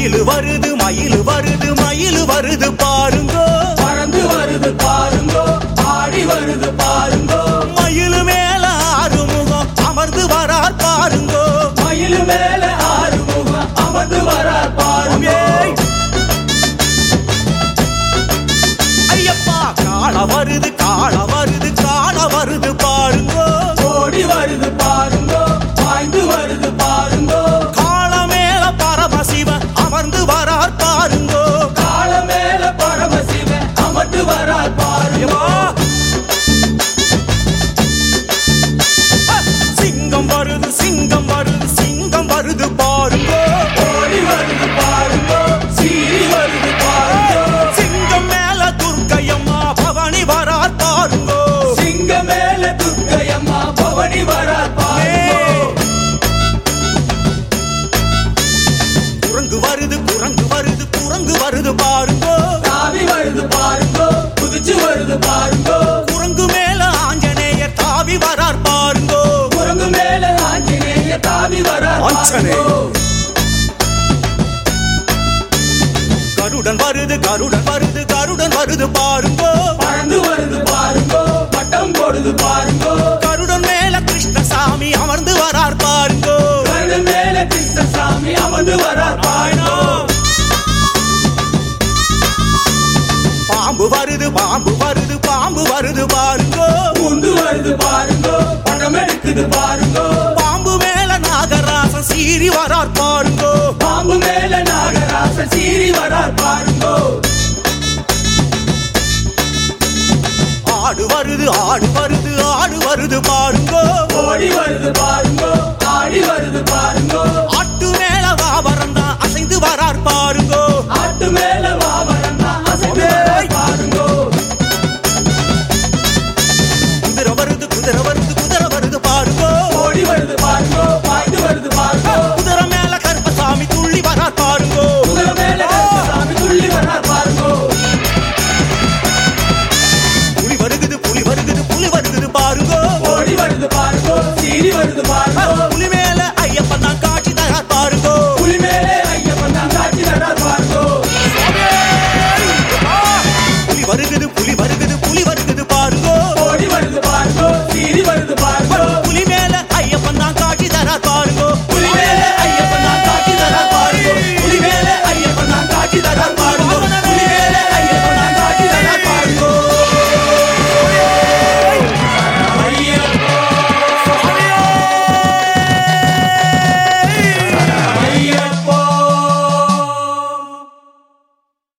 மயிலு வருது மயிலு வருது மயிலு வருது பாருங்கோ பறந்து வருது பாருங்கோ ஆடி வருது பாருங்கோ மயிலு மேல ஆறுமுகம் அமர்ந்து வரார் பாருங்கோ மயில் மேல ஆறு முகம் அமர்ந்து வரார் பாருங்க ஏய்! ஐயப்பா காள வருது காள வருது காள வருது பாருங்கோ ஓடி வருது பாருங்கோ பாய்ந்து வருது பாருங்கோ காள மேல பரமசிவன் அமர்ந்து வரார் பாருங்கோ கால மேல பரமசிவன் அமர்ந்து வரார் பாருங்கோ ஐயப்பா! சிங்கம் வருது சிங்கம் வருது சிங்கம் வருது பாருங்கோ ஓடி வருது பாருங்கோ சீறி வருது பாருங்கோ சிங்கம் மேல துர்க்கையம்மா பவனி வரார் பாருங்கோ சிங்க மேல துர்க்கையம்மா பவனி வரார் பாருங்கோ குரங்கு வருது குரங்கு வருது குரங்கு வருது பாருங்கோ தாவி வருது பாருங்கோ குதிச்சு வருது பாருங்கோ குரங்கு மேல ஆஞ்சநேயர் தாவி வரார் பாருங்கோ குரங்கு மேல ஆஞ்சநேய தாவி வரார் ஆஞ்சநேய. பாருங்கோ கருடன் வருது கருடன் வருது கருடன் வருது பாருங்கோ பறந்து வருது பாருங்கோ பட்டம் போடுது பாருங்கோ கருடன் மேல கிருஷ்ணசாமி அமர்ந்து வரார் பாருங்கோ கருடு மேல கிருஷ்ணசாமி அமர்ந்து வரார் பாருங்கோ பாம்பு வருது பாம்பு வருது பாம்பு வருது பாருங்கோ பூந்து வருது பாருங்கோ படம் எடுக்குது பாருங்கோ பாம்பு மேல நாகராசன் சீறி வரார் பாருங்கோ பாம்பு மேல நாகராச சீறி வரார் பாருங்கோ ஆடு வருது ஆடு வருது ஆடு வருது பாருங்கோ ஓடி வருது பாருங்கோ ஆடி வருது பாருங்கோ